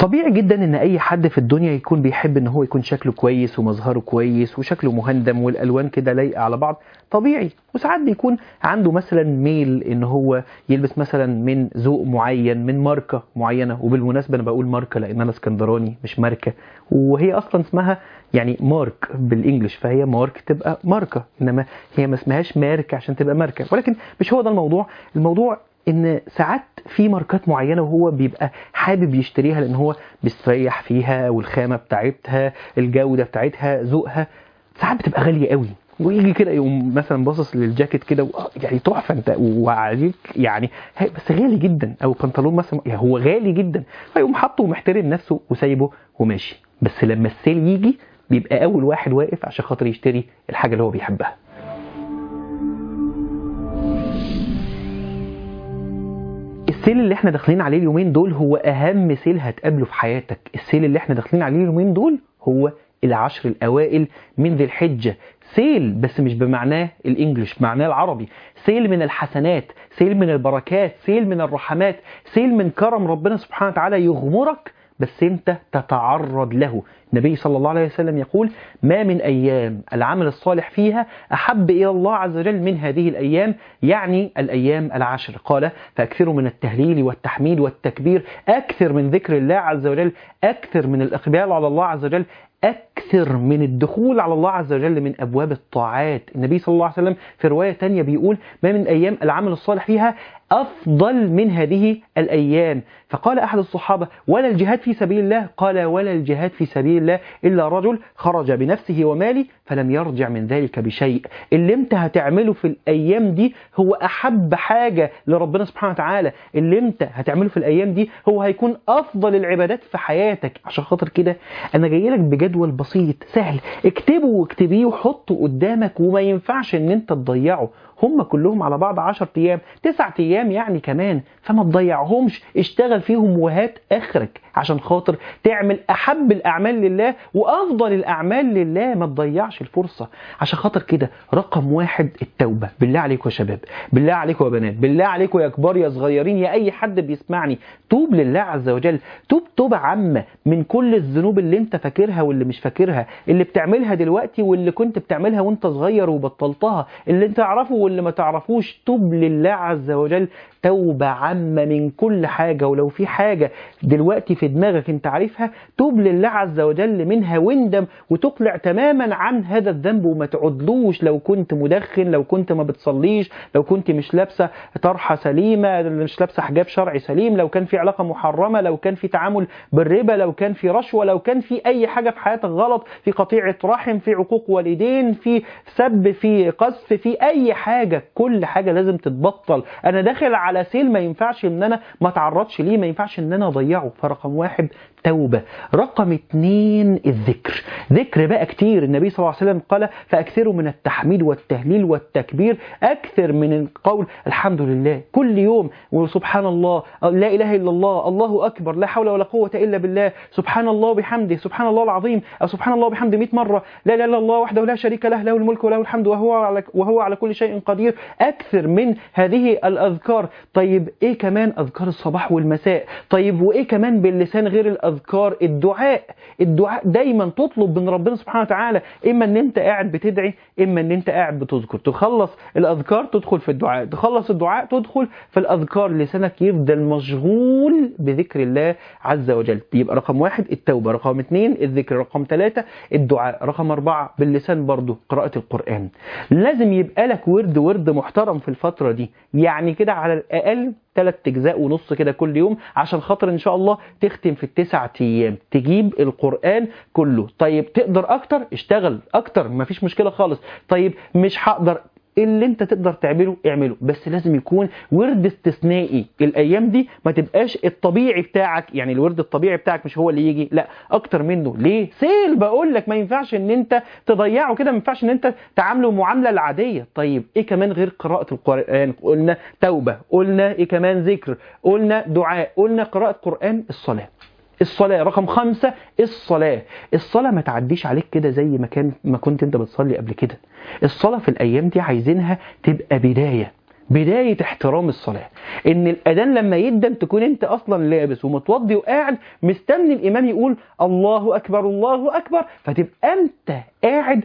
طبيعي جدا ان اي حد في الدنيا يكون بيحب ان هو يكون شكله كويس ومظهره كويس وشكله مهندم والالوان كده لايقه على بعض طبيعي وساعات بيكون عنده مثلا ميل ان هو يلبس مثلا من ذوق معين من ماركه معينه وبالمناسبه انا بقول ماركه لان انا اسكندراني مش ماركه وهي اصلا اسمها يعني مارك بالانجلش فهي مارك تبقى ماركه انما هي ما اسمهاش مارك عشان تبقى ماركه ولكن مش هو ده الموضوع الموضوع ان ساعات في ماركات معينه وهو بيبقى حابب يشتريها لان هو بيستريح فيها والخامه بتاعتها الجوده بتاعتها ذوقها ساعات بتبقى غاليه قوي ويجي كده يقوم مثلا باصص للجاكيت كده و- آه يعني تحفه انت وعليك يعني هي- بس غالي جدا او بنطلون مثلا يعني هو غالي جدا فيقوم حاطه ومحترم نفسه وسايبه وماشي بس لما السيل يجي بيبقى اول واحد واقف عشان خاطر يشتري الحاجه اللي هو بيحبها السيل اللي احنا داخلين عليه اليومين دول هو اهم سيل هتقابله في حياتك السيل اللي احنا داخلين عليه اليومين دول هو العشر الاوائل من ذي الحجه سيل بس مش بمعناه الانجليش بمعناه العربي سيل من الحسنات سيل من البركات سيل من الرحمات سيل من كرم ربنا سبحانه وتعالى يغمرك بس انت تتعرض له النبي صلى الله عليه وسلم يقول ما من ايام العمل الصالح فيها احب الى الله عز وجل من هذه الايام يعني الايام العشر قال فاكثروا من التهليل والتحميد والتكبير اكثر من ذكر الله عز وجل اكثر من الاقبال على الله عز وجل أكثر من الدخول على الله عز وجل من أبواب الطاعات النبي صلى الله عليه وسلم في رواية تانية بيقول ما من أيام العمل الصالح فيها أفضل من هذه الأيام فقال أحد الصحابة ولا الجهاد في سبيل الله قال ولا الجهاد في سبيل الله إلا رجل خرج بنفسه وماله فلم يرجع من ذلك بشيء اللي انت هتعمله في الأيام دي هو أحب حاجة لربنا سبحانه وتعالى اللي انت هتعمله في الأيام دي هو هيكون أفضل العبادات في حياتك عشان خاطر كده أنا جاي لك بجدول بسيط سهل اكتبه واكتبيه وحطه قدامك وما ينفعش ان انت تضيعه هم كلهم على بعض 10 ايام 9 ايام يعني كمان فما تضيعهمش اشتغل فيهم وهات اخرك عشان خاطر تعمل احب الاعمال لله وافضل الاعمال لله ما تضيعش الفرصه عشان خاطر كده رقم واحد التوبه بالله عليكم يا شباب بالله عليكم يا بنات بالله عليكم يا كبار يا صغيرين يا اي حد بيسمعني توب لله عز وجل توب توبه عامه من كل الذنوب اللي انت فاكرها واللي مش فاكرها اللي بتعملها دلوقتي واللي كنت بتعملها وانت صغير وبطلتها اللي انت تعرفه واللي ما تعرفوش توب لله عز وجل توبة عامة من كل حاجة ولو في حاجة دلوقتي في دماغك انت عارفها توب لله عز وجل منها واندم وتقلع تماما عن هذا الذنب وما تعدلوش لو كنت مدخن لو كنت ما بتصليش لو كنت مش لابسة طرحة سليمة مش لابسة حجاب شرعي سليم لو كان في علاقة محرمة لو كان في تعامل بالربا لو كان في رشوة لو كان في أي حاجة في حياتك غلط في قطيعة رحم في عقوق والدين في سب في قذف في أي حاجة كل حاجة لازم تتبطل أنا داخل على سيل ما ينفعش إن أنا ما اتعرضش ليه ما ينفعش إن أنا أضيعه فرقم واحد توبة رقم اتنين الذكر ذكر بقى كتير النبي صلى الله عليه وسلم قال فأكثروا من التحميد والتهليل والتكبير أكثر من القول الحمد لله كل يوم وسبحان الله لا إله إلا الله الله أكبر لا حول ولا قوة إلا بالله سبحان الله وبحمده سبحان الله العظيم أو سبحان الله وبحمده 100 مرة لا إله إلا الله وحده لا شريك له له الملك وله الحمد وهو على وهو على كل شيء قدير أكثر من هذه الأذكار طيب إيه كمان أذكار الصباح والمساء طيب وإيه كمان باللسان غير الأذكار الدعاء الدعاء دايما تطلب من ربنا سبحانه وتعالى إما أن أنت قاعد بتدعي إما أن أنت قاعد بتذكر تخلص الأذكار تدخل في الدعاء تخلص الدعاء تدخل في الأذكار لسانك يفضل مشغول بذكر الله عز وجل يبقى رقم واحد التوبة رقم اثنين الذكر رقم ثلاثة الدعاء رقم أربعة باللسان برضو قراءة القرآن لازم يبقى لك ورد ورد محترم في الفترة دي يعني كده على الأقل ثلاث اجزاء ونص كده كل يوم عشان خاطر ان شاء الله تختم في التسعة ايام تجيب القرآن كله طيب تقدر اكتر اشتغل اكتر مفيش مشكلة خالص طيب مش هقدر اللي انت تقدر تعمله اعمله بس لازم يكون ورد استثنائي الايام دي ما تبقاش الطبيعي بتاعك يعني الورد الطبيعي بتاعك مش هو اللي يجي لا اكتر منه ليه سيل بقول لك ما ينفعش ان انت تضيعه كده ما ينفعش ان انت تعامله معامله العاديه طيب ايه كمان غير قراءه القران قلنا توبه قلنا ايه كمان ذكر قلنا دعاء قلنا قراءه قران الصلاه الصلاة رقم خمسة الصلاة الصلاة ما تعديش عليك كده زي ما كان ما كنت انت بتصلي قبل كده الصلاة في الأيام دي عايزينها تبقى بداية بداية احترام الصلاة ان الاذان لما يدن تكون انت اصلا لابس ومتوضي وقاعد مستني الامام يقول الله اكبر الله اكبر فتبقى انت قاعد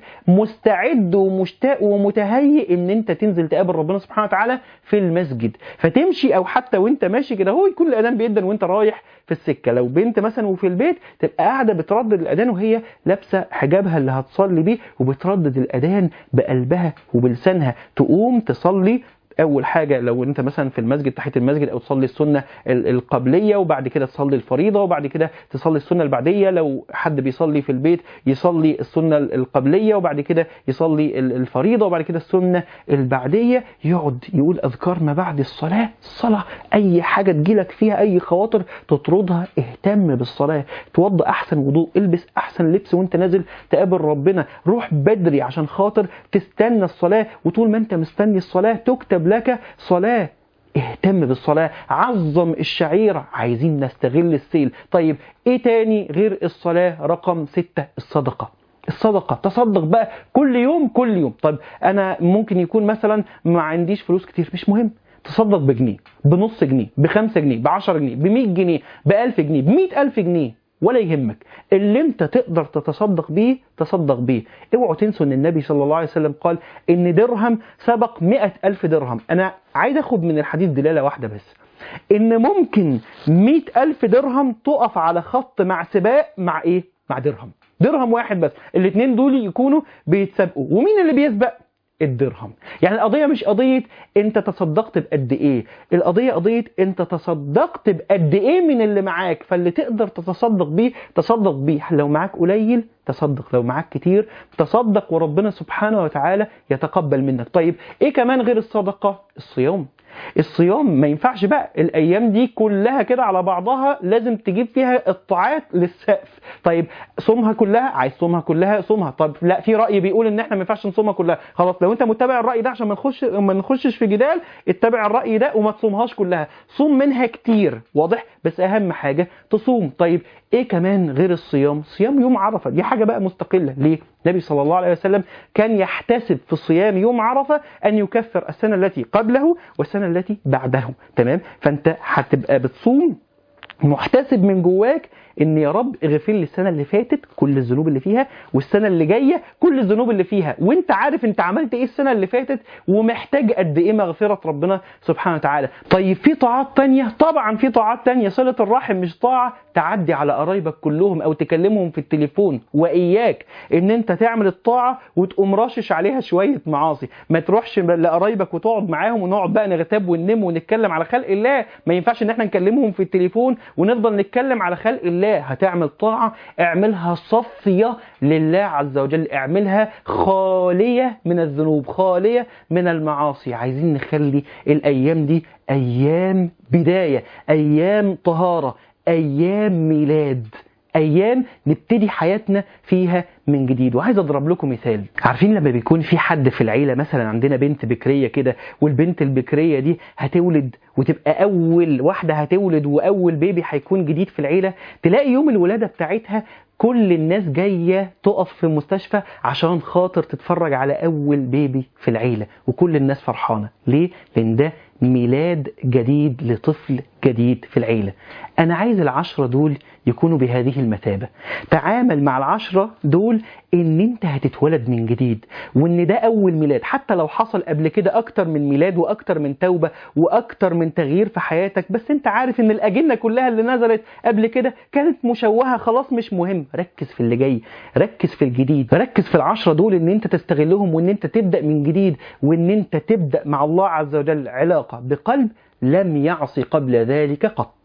مستعد ومشتاق ومتهيئ ان انت تنزل تقابل ربنا سبحانه وتعالى في المسجد فتمشي او حتى وانت ماشي كده هو يكون الاذان بيدن وانت رايح في السكه لو بنت مثلا وفي البيت تبقى قاعده بتردد الاذان وهي لابسه حجابها اللي هتصلي بيه وبتردد الاذان بقلبها وبلسانها تقوم تصلي اول حاجه لو انت مثلا في المسجد تحت المسجد او تصلي السنه ال- القبليه وبعد كده تصلي الفريضه وبعد كده تصلي السنه البعديه لو حد بيصلي في البيت يصلي السنه ال- القبليه وبعد كده يصلي ال- الفريضه وبعد كده السنه البعديه يقعد يقول اذكار ما بعد الصلاه الصلاه اي حاجه تجيلك فيها اي خواطر تطردها اهتم بالصلاه توضى احسن وضوء البس احسن لبس وانت نازل تقابل ربنا روح بدري عشان خاطر تستنى الصلاه وطول ما انت مستني الصلاه تكتب لك صلاه اهتم بالصلاة عظم الشعيرة عايزين نستغل السيل طيب ايه تاني غير الصلاة رقم ستة الصدقة الصدقة تصدق بقى كل يوم كل يوم طيب انا ممكن يكون مثلا ما عنديش فلوس كتير مش مهم تصدق بجنيه بنص جنيه بخمسة جنيه بعشرة جنيه بمية جنيه بألف جنيه بمية ألف جنيه ولا يهمك اللي انت تقدر تتصدق بيه تصدق بيه اوعوا تنسوا ان النبي صلى الله عليه وسلم قال ان درهم سبق مئة ألف درهم انا عايز اخد من الحديث دلالة واحدة بس ان ممكن مئة ألف درهم تقف على خط مع سباق مع ايه مع درهم درهم واحد بس الاثنين دول يكونوا بيتسابقوا ومين اللي بيسبق الدرهم يعني القضية مش قضية انت تصدقت بقد ايه القضية قضية انت تصدقت بقد ايه من اللي معاك فاللي تقدر تتصدق بيه تصدق بيه لو معاك قليل تصدق لو معاك كتير تصدق وربنا سبحانه وتعالى يتقبل منك طيب ايه كمان غير الصدقة الصيام الصيام ما ينفعش بقى الايام دي كلها كده على بعضها لازم تجيب فيها الطاعات للسقف طيب صومها كلها عايز صومها كلها صومها طب لا في راي بيقول ان احنا ما ينفعش نصومها كلها خلاص لو انت متبع الراي ده عشان ما نخش ما نخشش في جدال اتبع الراي ده وما تصومهاش كلها صوم منها كتير واضح بس اهم حاجه تصوم طيب ايه كمان غير الصيام صيام يوم عرفه دي حاجه بقى مستقله ليه النبي صلى الله عليه وسلم كان يحتسب في صيام يوم عرفه ان يكفر السنه التي قبله والسنه التي بعده تمام فانت هتبقى بتصوم محتسب من جواك ان يا رب اغفر لي السنه اللي فاتت كل الذنوب اللي فيها والسنه اللي جايه كل الذنوب اللي فيها وانت عارف انت عملت ايه السنه اللي فاتت ومحتاج قد ايه مغفره ربنا سبحانه وتعالى طيب في طاعات تانية طبعا في طاعات تانية صله الرحم مش طاعه تعدي على قرايبك كلهم او تكلمهم في التليفون واياك ان انت تعمل الطاعه وتقوم راشش عليها شويه معاصي ما تروحش لقرايبك وتقعد معاهم ونقعد بقى نغتاب وننم ونتكلم على خلق الله ما ينفعش ان احنا نكلمهم في التليفون ونفضل نتكلم على خلق الله هتعمل طاعه اعملها صافيه لله عز وجل اعملها خاليه من الذنوب خاليه من المعاصي عايزين نخلي الايام دي ايام بدايه ايام طهاره ايام ميلاد ايام نبتدي حياتنا فيها من جديد وعايز اضرب لكم مثال عارفين لما بيكون في حد في العيله مثلا عندنا بنت بكريه كده والبنت البكريه دي هتولد وتبقى اول واحده هتولد واول بيبي هيكون جديد في العيله تلاقي يوم الولاده بتاعتها كل الناس جايه تقف في المستشفى عشان خاطر تتفرج على اول بيبي في العيله وكل الناس فرحانه ليه لان ده ميلاد جديد لطفل جديد في العيلة أنا عايز العشرة دول يكونوا بهذه المثابة تعامل مع العشرة دول إن أنت هتتولد من جديد وإن ده أول ميلاد حتى لو حصل قبل كده أكتر من ميلاد وأكتر من توبة وأكتر من تغيير في حياتك بس أنت عارف إن الأجنة كلها اللي نزلت قبل كده كانت مشوهة خلاص مش مهم ركز في اللي جاي ركز في الجديد ركز في العشرة دول إن أنت تستغلهم وإن أنت تبدأ من جديد وإن أنت تبدأ مع الله عز وجل علاقة بقلب لم يعص قبل ذلك قط